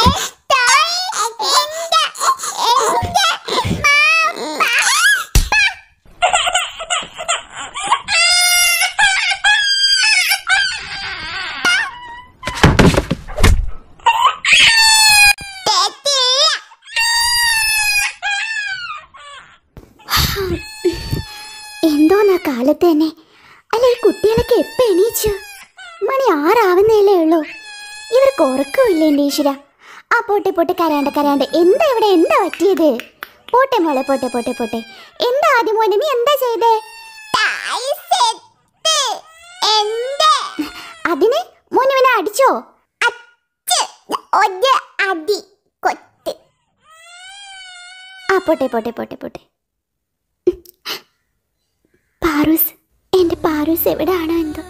എന്തോന്നാ കാലത്ത് തന്നെ അല്ല ഈ കുട്ടികളൊക്കെ എപ്പ എണീച്ചു മണി ആറാവുന്നേലേ ഉള്ളൂ ഇവർക്ക് ഉറക്കമില്ല എൻ്റെ ഈശ്വര ആ പോട്ടെ പോട്ടെ കരയാണ്ട് കരയാണ്ട് എന്താ ഇവിടെ എന്താ പറ്റിയത് പോട്ടെ മോളെ പോട്ടെ പോട്ടെ പോട്ടെ എന്താ ആദ്യം മോനെ നീ എന്താ ചെയ്തേ അതിന് മോനുവിനെ അടിച്ചോ അടി കൊത്ത് ആ പോട്ടെ പോട്ടെ പോട്ടെ പോട്ടെ പാറൂസ് എന്റെ പാറൂസ് എവിടെയാണോ എന്തോ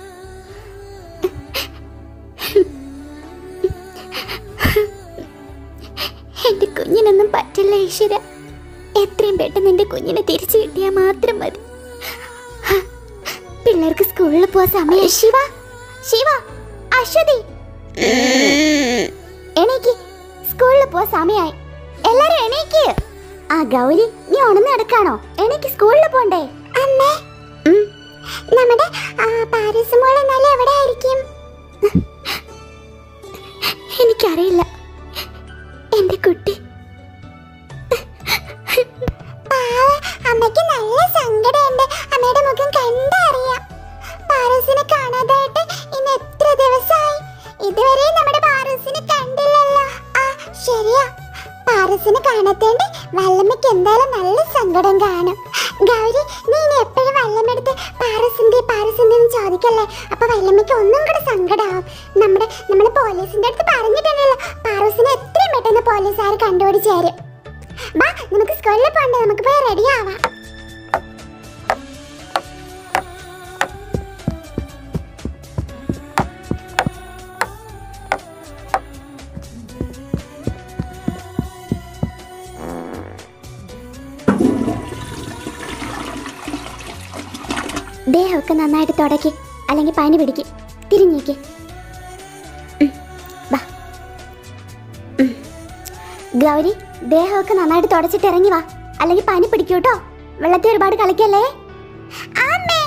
എന്റെ കുഞ്ഞിനൊന്നും പറ്റില്ല ഈശ്വര എത്രയും പെട്ടെന്ന് എന്റെ കുഞ്ഞിനെ തിരിച്ചു കിട്ടിയാൽ മാത്രം മതി പിള്ളേർക്ക് സ്കൂളിൽ പോവാൻ സമയം ശിവ ശിവ അശ്വതി എണീക്ക് സ്കൂളിൽ പോവാൻ സമയായി എല്ലാരും എണീക്ക് ആ ഗൗരി നീ ഉണർന്ന് നടക്കാണോ എണീക്ക് സ്കൂളിൽ പോണ്ടേ അമ്മേ നമ്മുടെ പാരീസ് മോൾ എന്നാലും എവിടെ ആയിരിക്കും എനിക്കറിയില്ല എന്റെ കുട്ടി അമ്മയ്ക്ക് നല്ല സങ്കടമുണ്ട് അമ്മയുടെ മുഖം കണ്ടറിയാം പാറസിനെ കാണാതായിട്ട് ഇന്ന് എത്ര ദിവസമായി ഇതുവരെ നമ്മുടെ പാറസിനെ കണ്ടില്ലല്ലോ ആ ശരിയാ പാറസിനെ കാണാത്തേണ്ടി വല്ലമ്മയ്ക്ക് എന്തായാലും നല്ല സങ്കടം കാണും ഗൗരി നീ ഇനി എപ്പോഴും വല്ലമെടുത്ത് പാറസിന്റെ പാറസിന്റെ എന്ന് ചോദിക്കല്ലേ അപ്പൊ വല്ലമ്മയ്ക്ക് ഒന്നും കൂടെ സങ്കടാവും നമ്മുടെ നമ്മുടെ പോലീസിന്റെ അടുത്ത് പറഞ്ഞിട്ടുണ്ടല്ലോ പാറസിനെ എത്രയും പെട്ടെന്ന് പോലീസുകാർ കണ്ടുപിടിച്ച് തരും ബാ നമുക്ക് സ്കൂളിൽ പോണ്ടേ നമുക്ക് പോയി റെഡി ആവാം ദേഹമൊക്കെ നന്നായിട്ട് തുടക്കി അല്ലെങ്കിൽ പനി പിടിക്കും തിരിഞ്ഞേക്ക് ഉം, വാ ഉം. ഗൗരി ദേഹമൊക്കെ നന്നായിട്ട് തുടച്ചിട്ട് ഇറങ്ങി വാ അല്ലെങ്കിൽ പനി പിടിക്കും കേട്ടോ വെള്ളത്തിൽ ഒരുപാട് കളിക്കല്ലേ അമ്മേ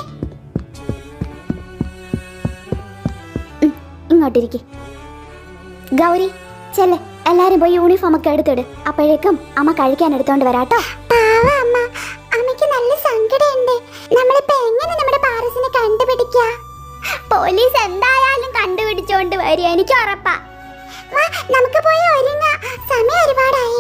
ഉം, ഇങ്ങോട്ടിരിക്കെ ഗൗരി ചെല്ലെ എല്ലാരും പോയി യൂണിഫോം ഒക്കെ എടുത്തിട് അപ്പോഴേക്കും അമ്മ കഴിക്കാൻ എടുത്തോണ്ട് വരാട്ടോ അമ്മ അമ്മയ്ക്ക് നല്ല സങ്കടമുണ്ട് നമ്മളിപ്പോ എങ്ങനെ നമ്മുടെ പാറസിനെ കണ്ടുപിടിക്കാ പോലീസ് എന്തായാലും കണ്ടുപിടിച്ചോണ്ട് വരും എനിക്ക് ഉറപ്പാ വാ നമുക്ക് പോയി ഒരുങ്ങ സമയം ഒരുപാടായി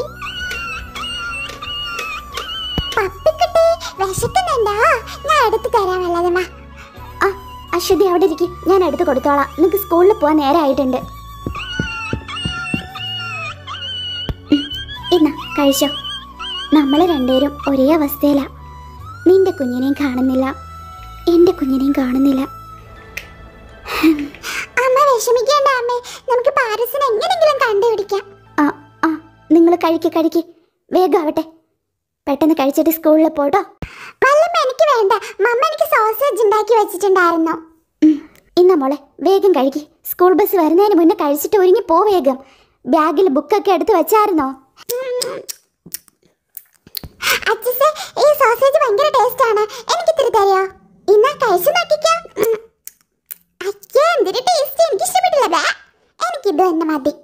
പപ്പിക്കുട്ടി വിശക്കുന്നുണ്ടോ ഞാൻ എടുത്തു തരാം വല്ലതുമ്മ ആ അശ്വതി അവിടെ ഇരിക്കും ഞാൻ എടുത്തു കൊടുത്തോളാം നിനക്ക് സ്കൂളിൽ പോകാൻ നേരമായിട്ടുണ്ട് ഇന്ന കഴിച്ചോ നമ്മൾ രണ്ടുപേരും ഒരേ അവസ്ഥയിലാ നിന്റെ കുഞ്ഞിനെയും കാണുന്നില്ല എൻ്റെ കുഞ്ഞിനെയും കാണുന്നില്ല അമ്മ വിഷമിക്കേണ്ട അമ്മേ നമുക്ക് പാരസിനെ എങ്ങനെങ്കിലും കണ്ടുപിടിക്കാം ആ ആ നിങ്ങൾ കഴിക്ക് കഴിക്ക് വേഗം ആവട്ടെ പെട്ടെന്ന് കഴിച്ചിട്ട് സ്കൂളിൽ പോട്ടോ വല്ലമ്മ എനിക്ക് വേണ്ട മമ്മ എനിക്ക് സോസേജ് ഉണ്ടാക്കി വെച്ചിട്ടുണ്ടായിരുന്നു ഇന്ന മോളെ വേഗം കഴിക്ക് സ്കൂൾ ബസ് വരുന്നതിന് മുന്നേ കഴിച്ചിട്ട് ഒരുങ്ങി പോ വേഗം ബാഗിൽ ബുക്കൊക്കെ എടുത്ത് വെച്ചായിരുന്നോ അച്ഛസേ ഈ സോസേജ് ഭയങ്കര ടേസ്റ്റ് ആണ് എനിക്ക് ഇത്തിരി തരുമോ ഇന്നാ കഴിച്ചു നോക്കിക്കോ ഉം. അയ്യോ എന്തൊരു ടേസ്റ്റ് എനിക്ക് ഇഷ്ടപ്പെട്ടില്ല ബേ എനിക്കിത് തന്നെ മതി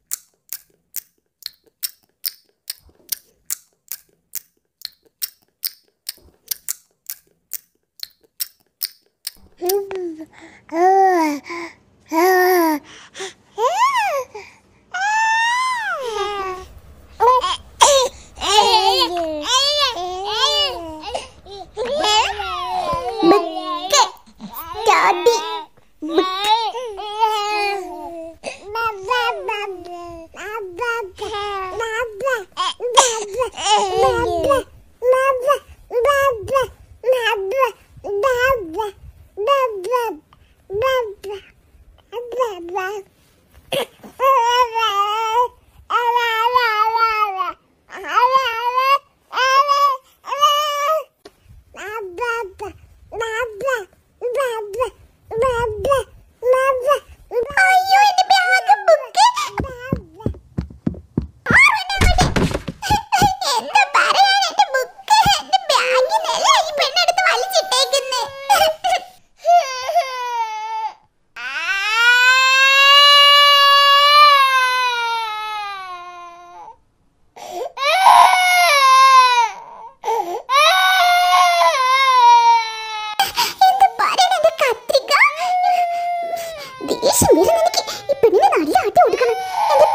ബുക്ക് സ്റ്റഡി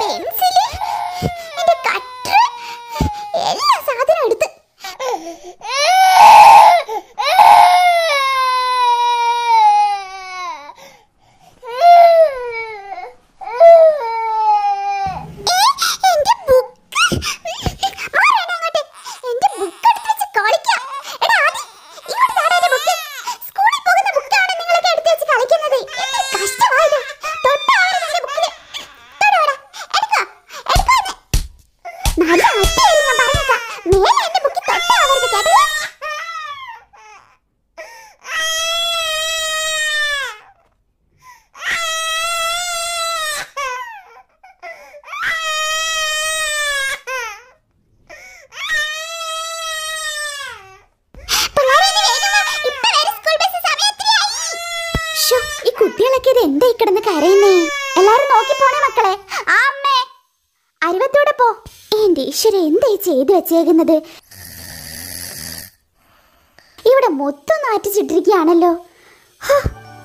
പെൻസില് എന്റെ കട്ടർ എല്ലാ സാധനവും എടുത്ത് ഏ, എന്റെ ബുക്ക്. മാറേണ്ട അങ്ങോട്ട്. എന്റെ ബുക്ക് എടുത്ത് വെച്ച് കളിക്കാം. എടാ, ആദി, ഇങ്ങോട്ട് താടാ എന്റെ ബുക്ക്. സ്കൂളിൽ പോകുന്ന ബുക്കാണ് നിങ്ങളൊക്കെ എടുത്ത് വെച്ച് കളിക്കുന്നത്. എന്ത് കഷ്ടമാ ഇത്. തൊട്ടാ ആരും നിങ്ങളുടെ ബുക്കില്. തൊടോടാ. എടുക്കോ. എടുക്കോ ഒന്ന്. നല്ല അടിയായിരിക്കും ഞാൻ പറഞ്ഞേക്കാം. മേലെ എന്റെ ബുക്കിൽ തൊട്ടാ ആവരുത് കേട്ടോ. പിള്ളേരെ ഇനി വേഗം വാ. ഇപ്പൊ വരും സ്കൂൾ ബസ് സമയത്തിലായി. ശ്ശോ, ഈ കുട്ടികളൊക്കെ ഇത് എന്തായി കിടന്ന് കരയുന്നേ എല്ലാരും നോക്കി പോണേ മക്കളെ ആ അമ്മേ അരുവത്തൂടെ പോ എന്റെ ഈശ്വര എന്തായി ചെയ്തു വെച്ചേക്കുന്നത് ഇവിടെ മൊത്തം നാറ്റിച്ചിട്ടിരിക്കുകയാണല്ലോ ഹോ.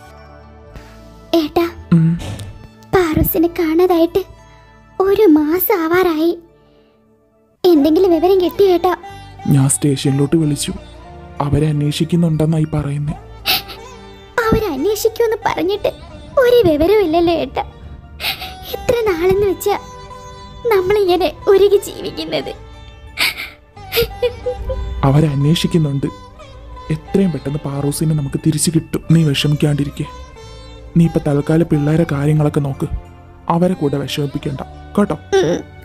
ഏട്ടാ ഉം. പാറൂസിനെ കാണാതായിട്ട് ഒരു മാസം ആവാറായി എന്തെങ്കിലും വിവരം കിട്ടിയേട്ടാ ഞാൻ സ്റ്റേഷനിലോട്ട് വിളിച്ചു അവരെ അന്വേഷിക്കുന്നുണ്ടെന്നായി പറയുന്നേ അവരന്വേഷിക്കുമെന്ന് പറഞ്ഞിട്ട് ഒരു വിവരവും ഇല്ലല്ലോ ഏട്ടാ ഇത്ര നാളെന്ന് വെച്ചാ നമ്മളിങ്ങനെ ഒരുങ്ങി ജീവിക്കുന്നത് അവരെ അന്വേഷിക്കുന്നുണ്ട് എത്രയും പെട്ടെന്ന് പാറൂസിനെ നമുക്ക് തിരിച്ചു കിട്ടും നീ വിഷമിക്കാണ്ടിരിക്കെ നീ ഇപ്പൊ തൽക്കാലം പിള്ളേരെ കാര്യങ്ങളൊക്കെ നോക്ക് അവരെ കൂടെ വിഷമിപ്പിക്കണ്ട കേട്ടോ ഉം.